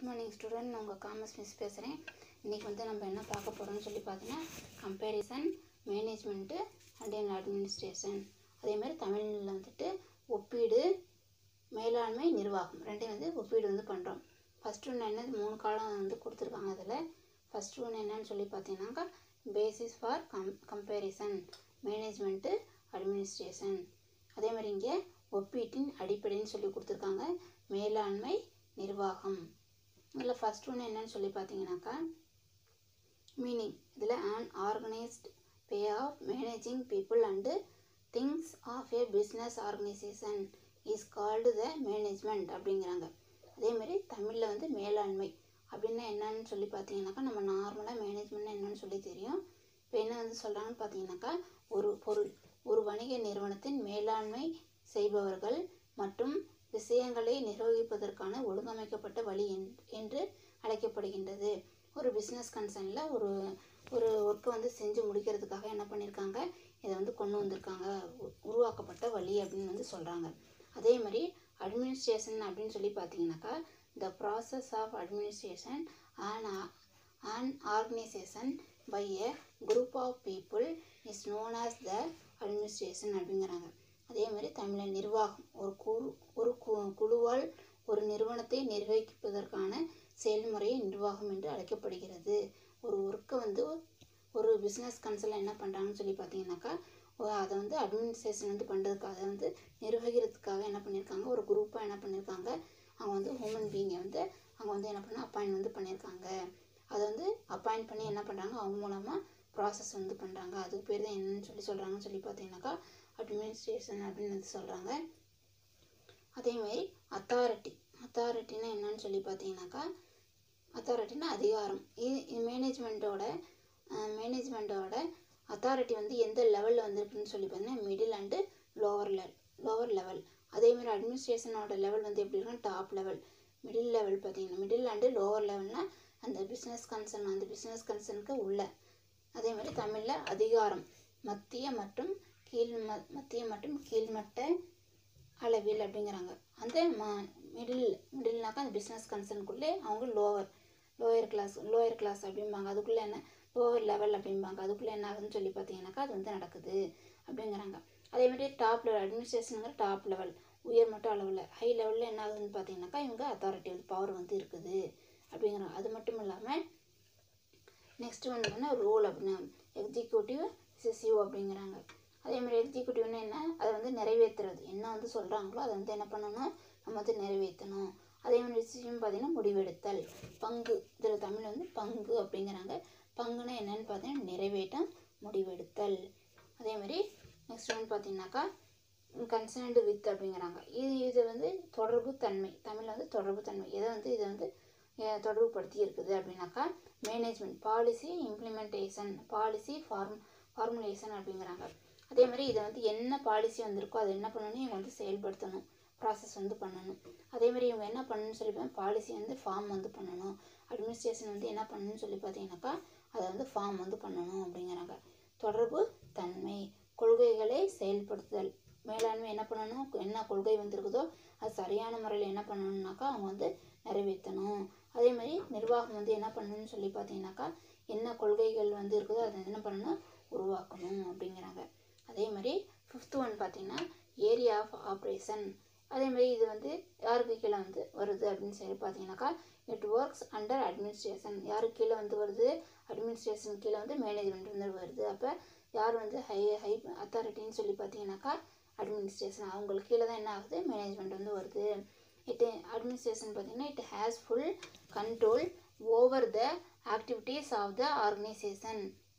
good morning student நான் உங்கள் commerce miss பேசுகிறேன் இன்றைக்கி வந்து நம்ம என்ன பார்க்க போகிறோம்னு சொல்லி பார்த்தீங்கன்னா comparison management and in administration அதேமாதிரி தமிழில் வந்துட்டு ஒப்பீடு மேலாண்மை நிர்வாகம் ரெண்டையும் வந்து ஒப்பீடு வந்து பண்ணுறோம் ஃபஸ்ட்டு ஒன்று என்னது மூணு காலம் வந்து கொடுத்துருக்காங்க அதில் ஃபஸ்ட்டு ஒன்று என்னன்னு சொல்லி பார்த்தீங்கன்னாக்கா basis for com comparison management administration அதே மாதிரி இங்கே ஒப்பீட்டின் அடிப்படைன்னு சொல்லி கொடுத்துருக்காங்க மேலாண்மை நிர்வாகம் இதில் ஃபஸ்ட் ஒன்று என்னன்னு சொல்லி பார்த்தீங்கன்னாக்கா மீனிங் இதில் an organised way of managing people and things of a business organisation is called the management அப்படிங்கிறாங்க அதேமாரி தமிழில் வந்து மேலாண்மை அப்படின்னா என்னன்னு சொல்லி பார்த்தீங்கன்னாக்கா நம்ம நார்மலாக மேனேஜ்மெண்ட் என்னன்னு சொல்லி தெரியும் இப்போ என்ன வந்து சொல்கிறாங்கன்னு பார்த்தீங்கன்னாக்கா ஒரு பொருள் ஒரு வணிக நிறுவனத்தின் மேலாண்மை செய்பவர்கள் மற்றும் விஷயங்களை நிர்வகிப்பதற்கான ஒழுங்கமைக்கப்பட்ட வழி என்- என்று அழைக்கப்படுகின்றது ஒரு பிஸ்னஸ் கன்சர்னில் ஒரு ஒரு ஒர்க்கை வந்து செஞ்சு முடிக்கிறதுக்காக என்ன பண்ணியிருக்காங்க இதை வந்து கொண்டு வந்திருக்காங்க உ- உருவாக்கப்பட்ட வழி அப்படின்னு வந்து சொல்கிறாங்க அதே மாதிரி அட்மினிஸ்ட்ரேஷன் அப்படின்னு சொல்லி பார்த்தீங்கன்னாக்கா the process of administration on an organization by a group of people is known as the administration அப்படிங்கிறாங்க அதே மாதிரி தமிழில் நிர்வாகம் ஒரு குழு ஒரு கு- குழுவால் ஒரு நிறுவனத்தை நிர்வகிப்பதற்கான செயல்முறையை நிர்வாகம் என்று அழைக்கப்படுகிறது ஒரு ஒர்க்கை வந்து ஒரு பிஸ்னஸ் கன்சல்ல என்ன பண்ணுறாங்கன்னு சொல்லி பார்த்தீங்கன்னாக்கா ஒ- அதை வந்து அட்மினிஸ்ட்ரேஷன் வந்து பண்ணுறதுக்காக அதை வந்து நிர்வகிக்கிறதுக்காக என்ன பண்ணியிருக்காங்க ஒரு குரூப்பாக என்ன பண்ணியிருக்காங்க அவங்க வந்து ஹியூமன் பீங்கை வந்து அவங்க வந்து என்ன பண்ண அப்பாயிண்ட் வந்து பண்ணியிருக்காங்க அதை வந்து அப்பாயிண்ட் பண்ணி என்ன பண்ணுறாங்க அவங்க மூலமாக ப்ராசஸ் வந்து பண்ணுறாங்க அதுக்கு பேர் தான் என்னன்னு சொல்லி சொல்கிறாங்கன்னு சொல்லி பார்த்தீங்கன்னாக்கா அட்மினிஸ்ட்ரேஷன் அப்படின்னு வந்து சொல்கிறாங்க அதேமாரி அத்தாரிட்டி அத்தாரிட்டினா என்னன்னு சொல்லி பார்த்தீங்கன்னாக்கா அத்தாரிட்டினா அதிகாரம் இது மேனேஜ்மெண்ட்டோட மேனேஜ்மெண்ட்டோட அத்தாரிட்டி வந்து எந்த லெவலில் வந்திருக்குன்னு சொல்லி பார்த்தீங்கன்னா middle and lower level lower level அதேமாதிரி அட்மினிஸ்ட்ரேஷனோட லெவல் வந்து எப்படி இருக்குன்னா டாப் லெவல் மிடில் லெவல் பார்த்தீங்கன்னா மிடில் அண்டு லோவர் லெவல்னால் அந்த பிஸ்னஸ் கன்சர்ன் அந்த பிஸ்னஸ் கன்சர்னுக்கு உள்ள அதே மாதிரி தமிழில் அதிகாரம் மத்திய மற்றும் கீழ் ம மத்திய மற்றும் கீழ்மட்ட அளவில் அப்படிங்கிறாங்க அந்த ம மிடில் மிடில்னாக்கா அந்த பிஸ்னஸ் கன்சர்னுக்குள்ளே அவங்க lower lower class lower class அப்படிம்பாங்க அதுக்குள்ளே என்ன லோவர் லெவல் அப்படிம்பாங்க அதுக்குள்ளே என்ன ஆகுதுன்னு சொல்லி பார்த்தீங்கன்னாக்கா அது வந்து நடக்குது அப்படிங்கிறாங்க அதே மாதிரி டாப் லெவல் அட்மினிஸ்ட்ரேஷனுங்கிற டாப் லெவல் உயர்மட்ட அளவில் ஹை லெவலில் என்ன ஆகுதுன்னு பார்த்தீங்கன்னாக்கா இவங்க அத்தாரிட்டி வந்து பவர் வந்து இருக்குது அப்படிங்கிறாங்க அது மட்டும் இல்லாமல் நெக்ஸ்ட் வந்து என்ன ரூல் அப்படின்னா எக்ஸிக்யூட்டிவ் சிசிஓ அப்படிங்கிறாங்க அதே மாதிரி எக்ஸிக்யூட்டிவ்னா என்ன அதை வந்து நிறைவேற்றுறது என்ன வந்து சொல்கிறாங்களோ அதை வந்து என்ன பண்ணணும் நம்ம வந்து நிறைவேற்றணும் அதே மாதிரி டிசிஷன் பார்த்தீங்கன்னா முடிவெடுத்தல் பங்கு இதில் தமிழ் வந்து பங்கு அப்படிங்கிறாங்க பங்குனா என்னன்னு பார்த்தீங்கன்னா நிறைவேற்றம் முடிவெடுத்தல் அதே மாதிரி நெக்ஸ்ட் வந்து பார்த்தீங்கன்னாக்கா கன்சர்ன்டு வித் அப்படிங்கிறாங்க இது இது வந்து தொடர்பு தன்மை தமிழில் வந்து தொடர்பு தன்மை எதை வந்து இதை வந்து அஹ், தொடர்புபடுத்தி இருக்குது அப்படின்னாக்கா management policy implementation policy form formulation அப்படிங்கிறாங்க அதே மாதிரி இதை வந்து என்ன பாலிசி வந்திருக்கோ அதை என்ன பண்ணணும் இவங்க வந்து செயல்படுத்தணும் ப்ராசஸ் வந்து பண்ணணும் அதே மாதிரி இவங்க என்ன பண்ணணும்னு சொல்லி பாலிசி வந்து ஃபார்ம் வந்து பண்ணணும் அட்மினிஸ்ட்ரேஷன் வந்து என்ன பண்ணணும்னு சொல்லி பார்த்தீங்கன்னாக்கா அதை வந்து ஃபார்ம் வந்து பண்ணணும் அப்படிங்கிறாங்க தொடர்பு தன்மை கொள்கைகளை செயல்படுத்துதல் மேலாண்மை என்ன பண்ணணும் என்ன கொள்கை வந்திருக்குதோ அது சரியான முறையில் என்ன பண்ணணும்னாக்கா அவங்க வந்து நிறைவேற்றணும் அதே மாதிரி நிர்வாகம் வந்து என்ன பண்ணணும்னு சொல்லி பார்த்தீங்கன்னாக்கா என்ன கொள்கைகள் வந்து இருக்குதோ அதை என்ன பண்ணணும் உருவாக்கணும் அப்படிங்கிறாங்க அதே மாதிரி ஃபிஃப்த் ஒன் பார்த்தீங்கன்னா ஏரியா ஆஃப் ஆப்ரேஷன் அதே மாதிரி இது வந்து யாருக்கு கீழே வந்து வருது அப்படின்னு சொல்லி பார்த்தீங்கன்னாக்கா இட் ஒர்க்ஸ் அண்டர் அட்மினிஸ்ட்ரேஷன் யாருக்கு கீழே வந்து வருது அட்மினிஸ்ட்ரேஷன் கீழே வந்து மேனேஜ்மெண்ட் வந்து வருது அப்போ யார் வந்து ஹை ஹை அத்தாரிட்டின்னு சொல்லி பார்த்தீங்கன்னாக்கா அட்மினிஸ்ட்ரேஷன் அவங்களுக்கு கீழே தான் என்ன ஆகுது மேனேஜ்மெண்ட் வந்து வருது இட் அட்மினிஸ்ட்ரேஷன் பார்த்தீங்கன்னா it has full control over the activities of the organisation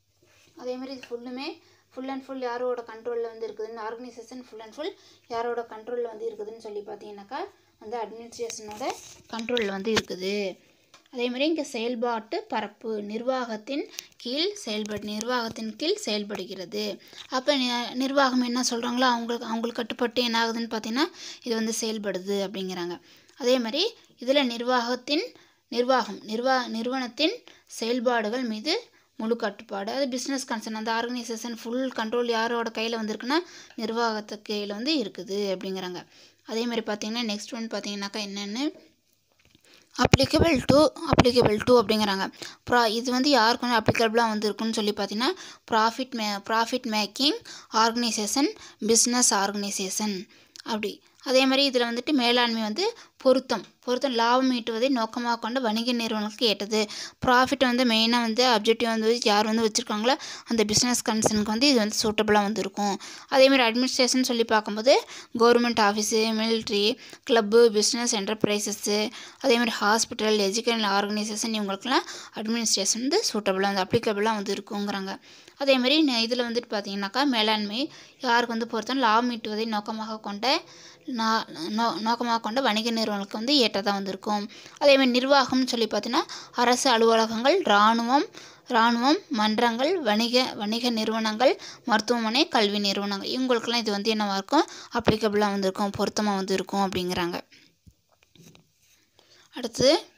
அதே மாதிரி இது ஃபுல்லுமே ஃபுல் அண்ட் ஃபுல் யாரோட கண்ட்ரோலில் வந்து இருக்குதுன்னு ஆர்கனைசேஷன் ஃபுல் அண்ட் ஃபுல் யாரோட கண்ட்ரோலில் வந்து இருக்குதுன்னு சொல்லி பார்த்தீங்கன்னாக்கா அந்த அட்மினிஸ்ட்ரேஷனோட கண்ட்ரோலில் வந்து இருக்குது அதே மாதிரி இங்கே செயல்பாட்டு பரப்பு நிர்வாகத்தின் கீழ் செயல்படு நிர்வாகத்தின் கீழ் செயல்படுகிறது அப்போ நிர்வாகம் என்ன சொல்கிறாங்களோ அவங்களுக்கு அவங்களுக்கு கட்டுப்பட்டு என்ன ஆகுதுன்னு பார்த்தீங்கன்னா இது வந்து செயல்படுது அப்படிங்கிறாங்க அதே மாதிரி இதில் நிர்வாகத்தின் நிர்வாகம் நிர்வா நிறுவனத்தின் செயல்பாடுகள் மீது முழு கட்டுப்பாடு அது பிஸ்னஸ் கன்சர்ன் அந்த ஆர்கனைசேஷன் ஃபுல் கண்ட்ரோல் யாரோட கையில் வந்திருக்குன்னா நிர்வாகத்து கையில் வந்து இருக்குது அப்படிங்கிறாங்க அதே மாதிரி பார்த்தீங்கன்னா நெக்ஸ்ட் ஒன் பார்த்தீங்கன்னாக்கா என்னென்னு அப்ளிகபிள் டு அப்ளிகபிள் டு அப்படிங்கிறாங்க ப்ரா இது வந்து யாருக்கு வந்து அப்ளிகபிளாக வந்து இருக்குன்னு சொல்லி பார்த்தீங்கன்னா profit may profit making organisation business organisation அப்படி அதே மாதிரி இதில் வந்துட்டு மேலாண்மை வந்து பொருத்தம் பொருத்தம் லாபம் ஈட்டுவதை நோக்கமாக கொண்ட வணிக நிறுவனங்களுக்கு ஏற்றது ப்ராஃபிட் வந்து மெயினாக வந்து அப்ஜெக்டிவ் வந்து யார் வந்து வச்சுருக்காங்களோ அந்த பிஸ்னஸ் கன்சர்னுக்கு வந்து இது வந்து சூட்டபுளாக வந்து இருக்கும் அதேமாதிரி அட்மினிஸ்ட்ரேஷன் சொல்லி பார்க்கும்போது government office military club business enterprises அதேமாதிரி ஹாஸ்பிட்டல் எஜுகேஷனல் ஆர்கனைசேஷன் இவங்களுக்குலாம் அட்மினிஸ்ட்ரேஷன் வந்து சூட்டபுளாக வந்து அப்ளிகபிளாக வந்து இருக்குங்கிறாங்க அதேமாதிரி இதில் வந்துட்டு பார்த்தீங்கன்னாக்கா மேலாண்மை யாருக்கு வந்து பொறுத்தவரை லாபம் ஈட்டுவதை நோக்கமாக கொண்ட நா- நோ நோக்கமாக கொண்ட வணிக நிறுவனங்களுக்கு வந்து ஏற்றதாக வந்திருக்கும் அதேமாதிரி நிர்வாகம்னு சொல்லி பார்த்தீங்கன்னா அரசு அலுவலகங்கள் இராணுவம் இராணுவம் மன்றங்கள் வணிக வணிக நிறுவனங்கள் மருத்துவமனை கல்வி நிறுவனங்கள் இவங்களுக்கெல்லாம் இது வந்து என்னவாக இருக்கும் அப்ளிகபிளாக வந்திருக்கும் பொருத்தமாக வந்து இருக்கும் அப்படிங்கிறாங்க அடுத்து